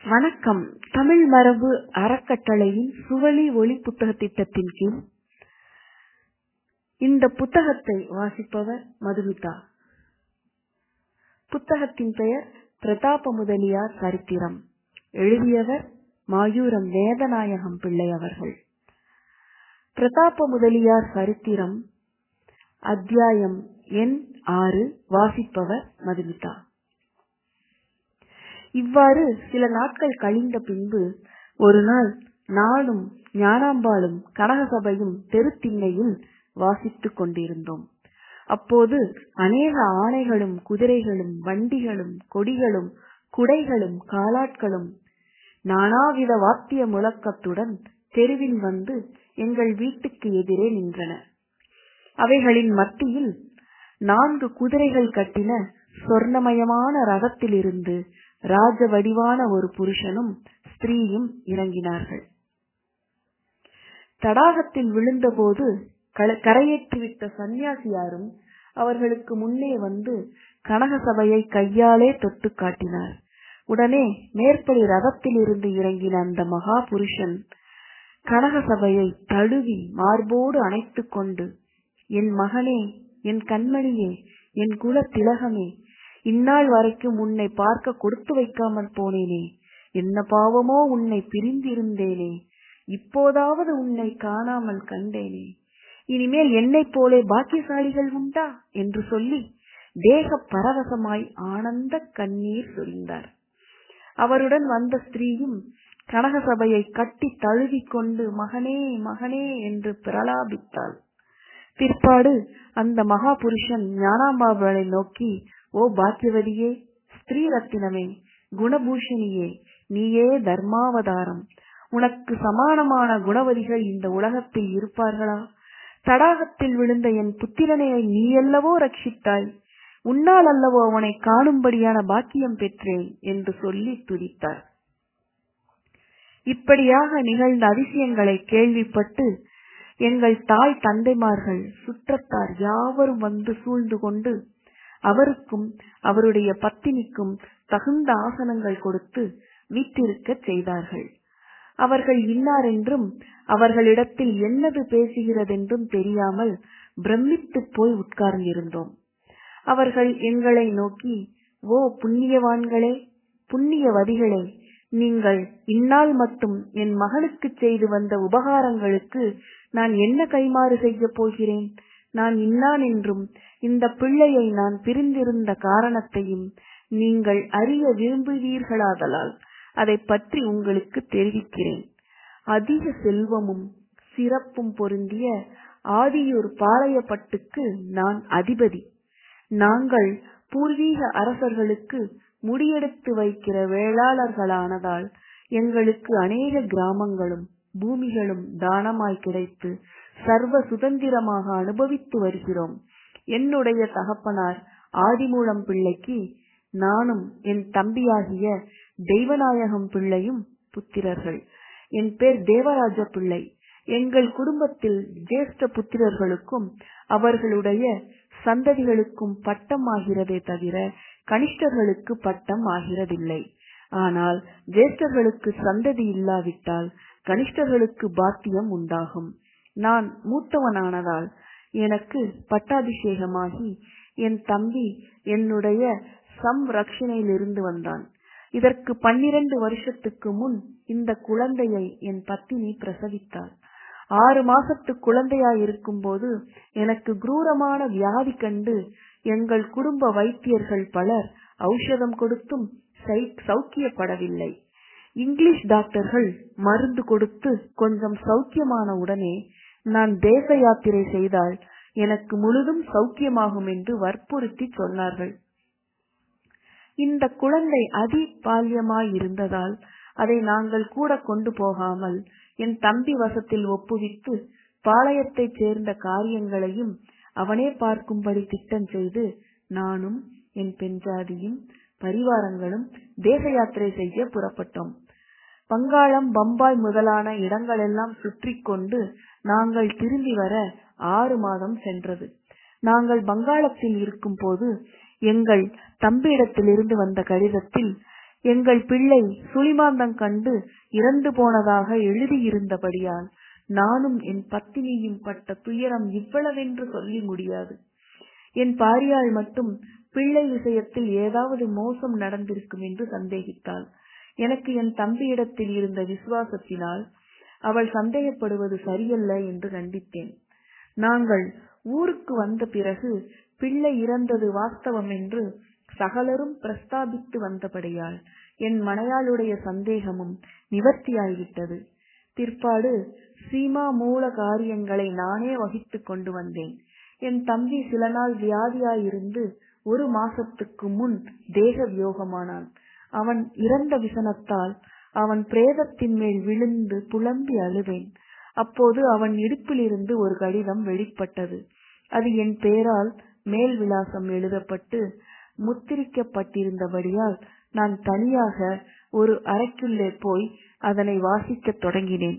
வணக்கம் தமிழ் மரபு அறக்கட்டளையின் சுவழி ஒளி புத்தக திட்டத்தின் கீழ் இந்த புத்தகத்தை வாசிப்பவர் மதுமிதா புத்தகத்தின் பெயர் பிரதாப முதலியார் சரித்திரம் எழுதியவர் மாயூரம் வேதநாயகம் பிள்ளை அவர்கள் பிரதாப முதலியார் சரித்திரம் அத்தியாயம் எண் ஆறு வாசிப்பவர் மதுமிதா இவ்வாறு சில நாட்கள் கழிந்த பின்பு ஒரு நாள் நானும் ஞானாம்பாளும் கனகசபையும் தெருத்திண்ணையில் வாசித்துக் கொண்டிருந்தோம் அப்போது அநேக ஆணைகளும் குதிரைகளும் வண்டிகளும் கொடிகளும் குடைகளும் காலாட்களும் நானாவித வாத்திய முழக்கத்துடன் தெருவில் வந்து எங்கள் வீட்டுக்கு எதிரே நின்றன அவைகளின் மத்தியில் நான்கு குதிரைகள் கட்டின சொர்ணமயமான ரகத்திலிருந்து ராஜ வடிவான ஒரு புருஷனும் ஸ்திரீயும் இறங்கினார்கள் தடாகத்தில் விழுந்தபோது கரையேற்றிவிட்ட சந்நியாசியாரும் அவர்களுக்கு முன்னே வந்து கனகசபையை கையாலே தொட்டு காட்டினார் உடனே மேற்படி ரகத்தில் இருந்து இறங்கின அந்த மகா புருஷன் கனகசபையை தழுவி மார்போடு அணைத்துக் கொண்டு என் மகனே என் கண்மணியே என் குல திலகமே இந்நாள் வரைக்கும் உன்னை பார்க்க கொடுத்து வைக்காமல் போனேனே என்ன பாவமோ உன்னை பிரிந்திருந்தேனே இப்போதாவது உன்னை காணாமல் கண்டேனே இனிமேல் என்னைப் போலே பாக்கியசாலிகள் உண்டா என்று சொல்லி தேக பரவசமாய் ஆனந்த கண்ணீர் சொரிந்தார் அவருடன் வந்த ஸ்திரீயும் கனகசபையை கட்டி தழுவி கொண்டு மகனே மகனே என்று பிரலாபித்தாள் பிற்பாடு அந்த மகா புருஷன் ஞானாம்பாவளை நோக்கி ஓ பாக்கியவதியே ஸ்திரீ ரத்தினமே குணபூஷணியே நீயே தர்மாவதாரம் உனக்கு சமானமான குணவதிகள் இந்த உலகத்தில் இருப்பார்களா தடாகத்தில் விழுந்த என் புத்திரனை நீயல்லவோ ரட்சித்தாய் உன்னால் அல்லவோ அவனை காணும்படியான பாக்கியம் பெற்றேன் என்று சொல்லி துதித்தார் இப்படியாக நிகழ்ந்த அதிசயங்களை கேள்விப்பட்டு எங்கள் தாய் தந்தைமார்கள் சுற்றத்தார் யாவரும் வந்து சூழ்ந்து கொண்டு அவருக்கும் அவருடைய பத்தினிக்கும் தகுந்த ஆசனங்கள் கொடுத்து வீட்டிருக்க செய்தார்கள் அவர்கள் இன்னார் என்றும் அவர்களிடத்தில் என்னது பேசுகிறதென்றும் தெரியாமல் பிரமித்து போய் உட்கார்ந்திருந்தோம் அவர்கள் எங்களை நோக்கி ஓ புண்ணியவான்களே புண்ணியவதிகளே நீங்கள் இந்நாள் மட்டும் என் மகனுக்கு செய்து வந்த உபகாரங்களுக்கு நான் என்ன கைமாறு செய்ய போகிறேன் நான் இன்னான் என்றும் இந்த பிள்ளையை நான் பிரிந்திருந்த காரணத்தையும் நீங்கள் அறிய விரும்புவீர்களாதலால் அதை பற்றி உங்களுக்கு தெரிவிக்கிறேன் அதிக செல்வமும் சிறப்பும் பொருந்திய ஆதியூர் பாளையப்பட்டுக்கு நான் அதிபதி நாங்கள் பூர்வீக அரசர்களுக்கு முடியெடுத்து வைக்கிற வேளாளர்களானதால் எங்களுக்கு அநேக கிராமங்களும் பூமிகளும் தானமாய் கிடைத்து சர்வ சுதந்திரமாக அனுபவித்து வருகிறோம் என்னுடைய தகப்பனார் ஆதிமூலம் பிள்ளைக்கு நானும் என் தம்பியாகிய தெய்வநாயகம் பிள்ளையும் புத்திரர்கள் என் பேர் தேவராஜ பிள்ளை எங்கள் குடும்பத்தில் ஜேஷ்ட புத்திரர்களுக்கும் அவர்களுடைய சந்ததிகளுக்கும் பட்டம் ஆகிறதே தவிர கனிஷ்டர்களுக்கு பட்டம் ஆகிறதில்லை ஆனால் ஜேஷ்டர்களுக்கு சந்ததி இல்லாவிட்டால் கனிஷ்டர்களுக்கு பாத்தியம் உண்டாகும் நான் மூத்தவனானதால் எனக்கு பட்டாபிஷேகமாகி என் தம்பி என்னுடைய சம்ரக்ஷணையிலிருந்து வந்தான் இதற்கு பன்னிரண்டு வருஷத்துக்கு முன் இந்த குழந்தையை என் பத்தினி பிரசவித்தாள் ஆறு மாசத்து குழந்தையாய் இருக்கும் போது எனக்கு குரூரமான வியாதி கண்டு எங்கள் குடும்ப வைத்தியர்கள் பலர் ஔஷதம் கொடுத்தும் சௌக்கியப்படவில்லை இங்கிலீஷ் டாக்டர்கள் மருந்து கொடுத்து கொஞ்சம் சௌக்கியமான உடனே நான் தேச யாத்திரை செய்தால் எனக்கு முழுதும் சௌக்கியமாகும் என்று வற்புறுத்தி சொன்னார்கள் இந்த குழந்தை அதி பால்யமாய் இருந்ததால் அதை நாங்கள் கூட கொண்டு போகாமல் என் தம்பி வசத்தில் ஒப்புவித்து பாளையத்தைச் சேர்ந்த காரியங்களையும் அவனே பார்க்கும்படி திட்டம் செய்து நானும் என் பெண்ஜாதியும் பரிவாரங்களும் தேச யாத்திரை செய்ய புறப்பட்டோம் வங்காளம் பம்பாய் முதலான இடங்களெல்லாம் சுற்றி கொண்டு நாங்கள் திரும்பி வர ஆறு மாதம் சென்றது நாங்கள் வங்காளத்தில் இருக்கும் போது எங்கள் தம்பியிடத்திலிருந்து வந்த கடிதத்தில் எங்கள் பிள்ளை சுழிமாந்தம் கண்டு இறந்து போனதாக எழுதியிருந்தபடியால் நானும் என் பத்தினியும் பட்ட துயரம் இவ்வளவென்று சொல்லி முடியாது என் பாரியாள் மட்டும் பிள்ளை விஷயத்தில் ஏதாவது மோசம் நடந்திருக்கும் என்று சந்தேகித்தாள் எனக்கு என் தம்பியிடத்தில் இருந்த விசுவாசத்தினால் அவள் சந்தேகப்படுவது சரியல்ல என்று கண்டித்தேன் நாங்கள் ஊருக்கு வந்த பிறகு பிள்ளை இறந்தது வாஸ்தவம் என்று சகலரும் பிரஸ்தாபித்து வந்தபடியால் என் மனையாளுடைய சந்தேகமும் நிவர்த்தியாய்விட்டது பிற்பாடு சீமா மூல காரியங்களை நானே வகித்துக் கொண்டு வந்தேன் என் தம்பி சில நாள் வியாதியாயிருந்து ஒரு மாசத்துக்கு முன் தேக வியோகமானான் அவன் இறந்த விசனத்தால் அவன் பிரேதத்தின் மேல் விழுந்து புலம்பி அழுவேன் அப்போது அவன் இடுப்பிலிருந்து ஒரு கடிதம் வெளிப்பட்டது அது என் பெயரால் மேல் விலாசம் எழுதப்பட்டு முத்திரிக்கப்பட்டிருந்தபடியால் நான் தனியாக ஒரு அறைக்குள்ளே போய் அதனை வாசிக்கத் தொடங்கினேன்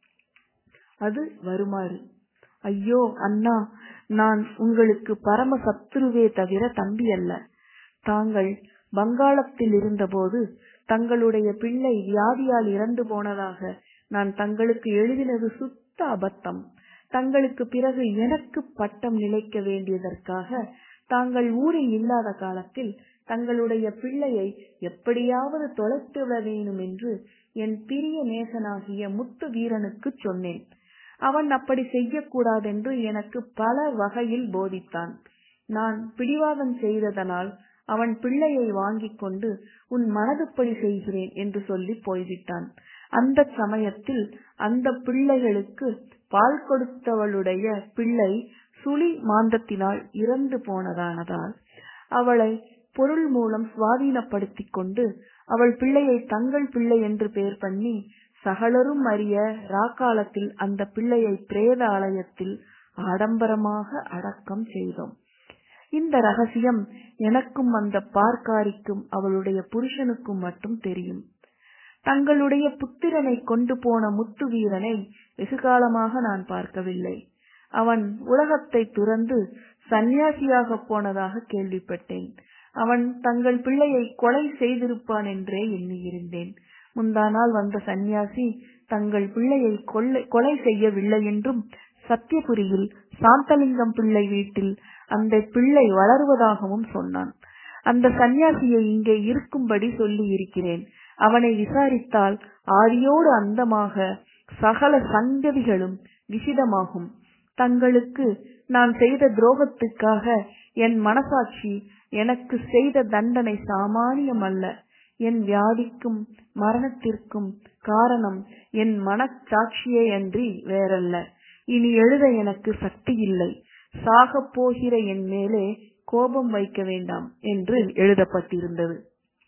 அது வருமாறு ஐயோ அண்ணா நான் உங்களுக்கு பரம சத்துருவே தவிர தம்பி அல்ல தாங்கள் வங்காளத்தில் இருந்தபோது தங்களுடைய பிள்ளை வியாதியால் இறந்து போனதாக நான் தங்களுக்கு எழுதினது சுத்த அபத்தம் தங்களுக்கு பிறகு எனக்கு பட்டம் நிலைக்க வேண்டியதற்காக தாங்கள் ஊரில் இல்லாத காலத்தில் தங்களுடைய பிள்ளையை எப்படியாவது தொலைத்து விட வேணும் என்று என் பிரிய நேசனாகிய முத்து வீரனுக்கு சொன்னேன் அவன் அப்படி செய்யக்கூடாதென்று எனக்கு பல வகையில் போதித்தான் நான் பிடிவாதம் செய்ததனால் அவன் பிள்ளையை வாங்கிக் கொண்டு உன் மனதுப்படி செய்கிறேன் என்று சொல்லி போய்விட்டான் அந்த சமயத்தில் அந்த பிள்ளைகளுக்கு பால் கொடுத்தவளுடைய பிள்ளை சுழி மாந்தத்தினால் இறந்து போனதானதால் அவளை பொருள் மூலம் சுவாதீனப்படுத்திக் கொண்டு அவள் பிள்ளையை தங்கள் பிள்ளை என்று பெயர் பண்ணி சகலரும் அறிய ராக்காலத்தில் அந்த பிள்ளையை பிரேத ஆலயத்தில் ஆடம்பரமாக அடக்கம் செய்தோம் இந்த ரகசியம் எனக்கும் அந்த பார்க்காரிக்கும் அவளுடைய புருஷனுக்கும் மட்டும் தெரியும் தங்களுடைய புத்திரனை கொண்டு போன முத்து வீரனை வெகுகாலமாக நான் பார்க்கவில்லை அவன் உலகத்தை துறந்து சந்நியாசியாக போனதாக கேள்விப்பட்டேன் அவன் தங்கள் பிள்ளையை கொலை செய்திருப்பான் என்றே எண்ணியிருந்தேன் முந்தா நாள் வந்த சந்நியாசி தங்கள் பிள்ளையை கொலை செய்யவில்லை என்றும் சத்தியபுரியில் சாந்தலிங்கம் பிள்ளை வீட்டில் அந்த பிள்ளை வளருவதாகவும் சொன்னான் அந்த சந்நியாசியை இங்கே இருக்கும்படி சொல்லி இருக்கிறேன் அவனை விசாரித்தால் ஆதியோடு அந்தமாக சகல சங்கதிகளும் விசிதமாகும் தங்களுக்கு நான் செய்த துரோகத்துக்காக என் மனசாட்சி எனக்கு செய்த தண்டனை சாமானியம் அல்ல என் வியாதிக்கும் மரணத்திற்கும் காரணம் என் மனச்சாட்சியே அன்றி வேறல்ல இனி எழுத எனக்கு சக்தி இல்லை சாகப் போகிற என் மேலே கோபம் வைக்க வேண்டாம் என்று எழுதப்பட்டிருந்தது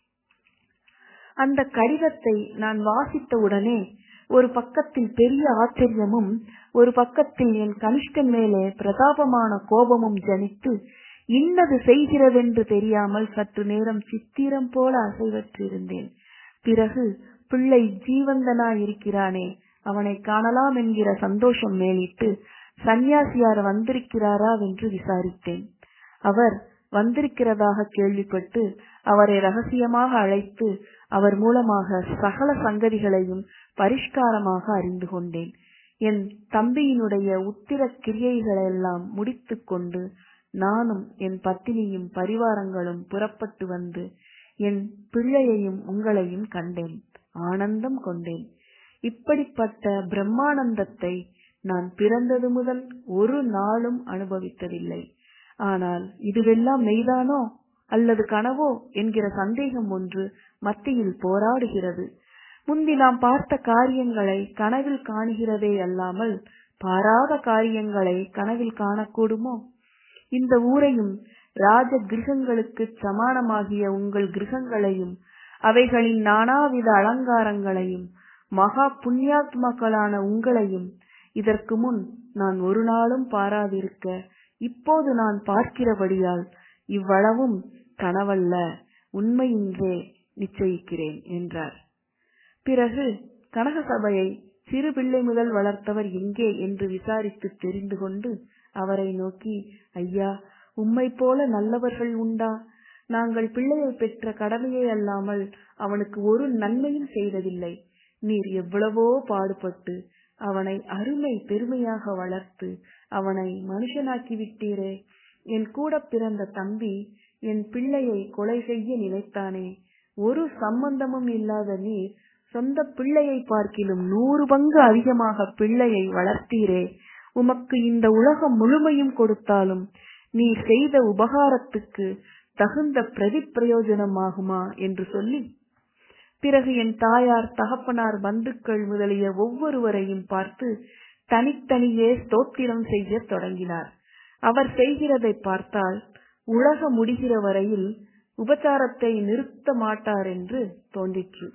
அந்த கடிதத்தை நான் வாசித்த உடனே ஒரு பக்கத்தில் பெரிய ஆச்சரியமும் ஒரு பக்கத்தில் என் கனிஷ்டன் மேலே பிரதாபமான கோபமும் ஜனித்து இன்னது செய்கிறதென்று தெரியாமல் சற்று நேரம் சித்திரம் போல அசைவற்றிருந்தேன் பிறகு பிள்ளை ஜீவந்தனாயிருக்கிறானே அவனை காணலாம் என்கிற சந்தோஷம் மேலிட்டு சந்நியாசியார் வந்திருக்கிறாரா என்று விசாரித்தேன் அவர் வந்திருக்கிறதாக கேள்விப்பட்டு அவரை ரகசியமாக அழைத்து அவர் மூலமாக சகல சங்கதிகளையும் பரிஷ்காரமாக அறிந்து கொண்டேன் என் தம்பியினுடைய உத்திர கிரியைகளெல்லாம் முடித்துக் கொண்டு நானும் என் பத்தினியும் பரிவாரங்களும் புறப்பட்டு வந்து என் பிள்ளையையும் உங்களையும் கண்டேன் ஆனந்தம் கொண்டேன் இப்படிப்பட்ட பிரம்மானந்தத்தை நான் பிறந்தது முதல் ஒரு நாளும் அனுபவித்ததில்லை ஆனால் இதுவெல்லாம் மெய்தானோ அல்லது கனவோ என்கிற சந்தேகம் ஒன்று மத்தியில் போராடுகிறது முந்தி நாம் பார்த்த காரியங்களை கனவில் காணுகிறதே அல்லாமல் பாராத காரியங்களை கனவில் காணக்கூடுமோ இந்த ஊரையும் ராஜ கிரகங்களுக்கு சமானமாகிய உங்கள் கிரகங்களையும் அவைகளின் நானாவித அலங்காரங்களையும் மகா புண்ணியாத்மாக்களான உங்களையும் இதற்கு முன் நான் ஒரு நாளும் பாராதிருக்க இப்போது நான் பார்க்கிறபடியால் இவ்வளவும் கனவல்ல உண்மையின்றே நிச்சயிக்கிறேன் என்றார் பிறகு கனகசபையை சிறு பிள்ளை முதல் வளர்த்தவர் எங்கே என்று விசாரித்து தெரிந்து கொண்டு அவரை நோக்கி ஐயா உம்மை போல நல்லவர்கள் உண்டா நாங்கள் பிள்ளையை பெற்ற கடமையை அல்லாமல் அவனுக்கு ஒரு நன்மையும் செய்ததில்லை நீர் எவ்வளவோ பாடுபட்டு அவனை அருமை பெருமையாக வளர்த்து அவனை மனுஷனாக்கி விட்டீரே என் கூட பிறந்த தம்பி என் பிள்ளையை கொலை செய்ய நினைத்தானே ஒரு சம்பந்தமும் இல்லாத நீர் சொந்த பிள்ளையை பார்க்கிலும் நூறு பங்கு அதிகமாக பிள்ளையை வளர்த்தீரே உமக்கு இந்த உலகம் முழுமையும் கொடுத்தாலும் நீர் செய்த உபகாரத்துக்கு தகுந்த பிரதி பிரயோஜனமாகுமா என்று சொல்லி பிறகு என் தாயார் தகப்பனார் பந்துக்கள் முதலிய ஒவ்வொருவரையும் பார்த்து தனித்தனியே ஸ்தோத்திரம் செய்ய தொடங்கினார் அவர் செய்கிறதை பார்த்தால் உலக முடிகிற வரையில் உபச்சாரத்தை நிறுத்த மாட்டார் என்று தோன்றிற்று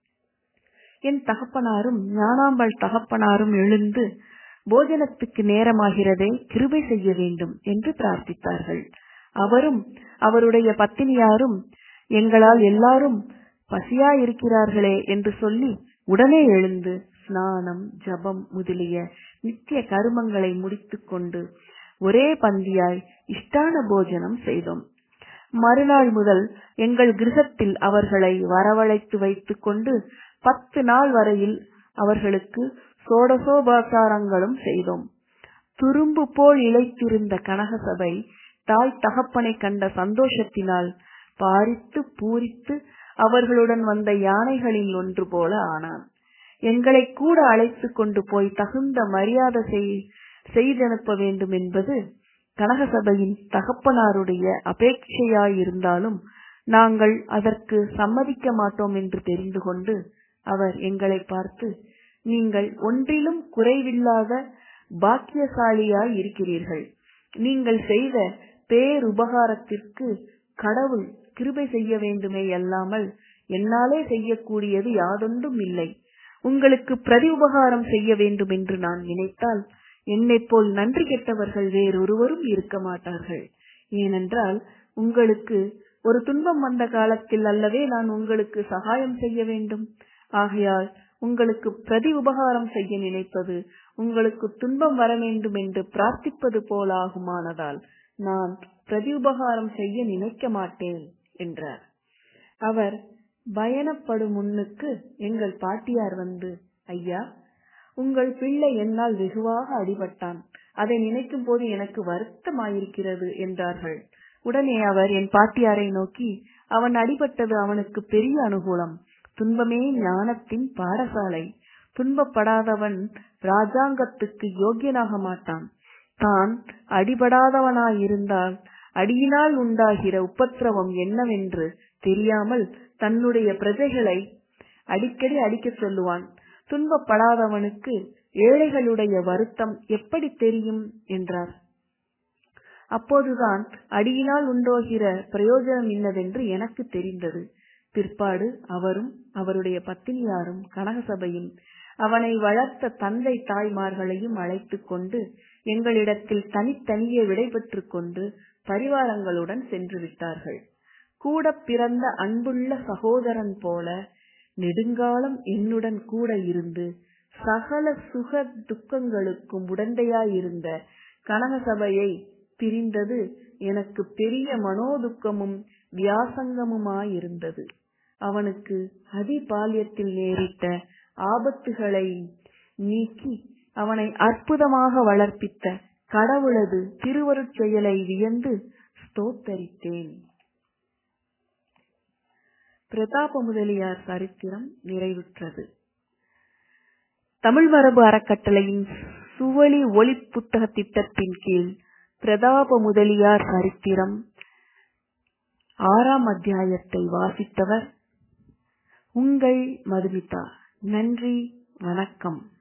என் தகப்பனாரும் ஞானாம்பாள் தகப்பனாரும் எழுந்து போஜனத்துக்கு நேரமாகிறதே கிருபை செய்ய வேண்டும் என்று பிரார்த்தித்தார்கள் அவரும் அவருடைய பத்தினியாரும் எங்களால் எல்லாரும் பசியா இருக்கிறார்களே என்று சொல்லி உடனே எழுந்து ஸ்நானம் ஜபம் முதலிய நித்திய கருமங்களை முடித்துக் கொண்டு ஒரே பந்தியாய் இஷ்டான போஜனம் செய்தோம் மறுநாள் முதல் எங்கள் கிரகத்தில் அவர்களை வரவழைத்து வைத்துக் கொண்டு பத்து நாள் வரையில் அவர்களுக்கு சோடசோபாசாரங்களும் செய்தோம் துரும்பு போல் இழைத்திருந்த கனகசபை தாய் தகப்பனை கண்ட சந்தோஷத்தினால் பாரித்து பூரித்து அவர்களுடன் வந்த யானைகளில் ஒன்று போல ஆனான் எங்களை கூட அழைத்து கொண்டு போய் தகுந்த மரியாதை செய்தனுப்ப வேண்டும் என்பது கனகசபையின் தகப்பனாருடைய அபேட்சையாயிருந்தாலும் நாங்கள் அதற்கு சம்மதிக்க மாட்டோம் என்று தெரிந்து கொண்டு அவர் எங்களை பார்த்து நீங்கள் ஒன்றிலும் குறைவில்லாத பாக்கியசாலியாய் இருக்கிறீர்கள் நீங்கள் செய்த பேருபகாரத்திற்கு கடவுள் கிருபை செய்ய வேண்டுமே அல்லாமல் என்னாலே செய்யக்கூடியது யாதொன்றும் இல்லை உங்களுக்கு பிரதி உபகாரம் செய்ய வேண்டும் என்று நான் நினைத்தால் என்னை போல் நன்றி கெட்டவர்கள் வேறொருவரும் இருக்க மாட்டார்கள் ஏனென்றால் உங்களுக்கு ஒரு துன்பம் வந்த காலத்தில் அல்லவே நான் உங்களுக்கு சகாயம் செய்ய வேண்டும் ஆகையால் உங்களுக்கு பிரதி உபகாரம் செய்ய நினைப்பது உங்களுக்கு துன்பம் வர வேண்டும் என்று பிரார்த்திப்பது போலாகுமானதால் நான் பிரதி உபகாரம் செய்ய நினைக்க மாட்டேன் என்றார் அவர் பயணப்படும் முன்னுக்கு எங்கள் பாட்டியார் வந்து ஐயா உங்கள் பிள்ளை என்னால் வெகுவாக அடிபட்டான் அதை நினைக்கும் போது எனக்கு வருத்தமாயிருக்கிறது என்றார்கள் உடனே அவர் என் பாட்டியாரை நோக்கி அவன் அடிபட்டது அவனுக்கு பெரிய அனுகூலம் துன்பமே ஞானத்தின் பாடசாலை துன்பப்படாதவன் ராஜாங்கத்துக்கு யோக்கியனாக மாட்டான் தான் அடிபடாதவனாயிருந்தால் அடியினால் உண்டாகிற உபத்திரவம் என்னவென்று தெரியாமல் தன்னுடைய பிரஜைகளை அடிக்கடி அடிக்க சொல்லுவான் துன்பப்படாதவனுக்கு ஏழைகளுடைய வருத்தம் எப்படி தெரியும் என்றார் அப்போதுதான் அடியினால் உண்டோகிற பிரயோஜனம் இன்னதென்று எனக்கு தெரிந்தது பிற்பாடு அவரும் அவருடைய பத்தினியாரும் கனகசபையும் அவனை வளர்த்த தந்தை தாய்மார்களையும் அழைத்து கொண்டு எங்களிடத்தில் தனித்தனியே விடைபெற்று கொண்டு பரிவாரங்களுடன் சென்று விட்டார்கள் கூட பிறந்த அன்புள்ள சகோதரன் போல நெடுங்காலம் என்னுடன் கூட இருந்து சகல சுக துக்கங்களுக்கும் உடந்தையாயிருந்த கனகசபையை பிரிந்தது எனக்கு பெரிய மனோதுக்கமும் வியாசங்கமுமாயிருந்தது அவனுக்கு அதிபால்யத்தில் நேரிட்ட ஆபத்துகளை நீக்கி அவனை அற்புதமாக வளர்ப்பித்த கடவுளது திருவருட்செயலை வியந்து ஸ்தோத்தரித்தேன் பிரதாப முதலியார் சரித்திரம் நிறைவுற்றது தமிழ் மரபு அறக்கட்டளையின் சுவழி ஒளி புத்தக திட்டத்தின் கீழ் பிரதாப முதலியார் சரித்திரம் ஆறாம் அத்தியாயத்தை வாசித்தவர் உங்கள் மதுமிதா நன்றி வணக்கம்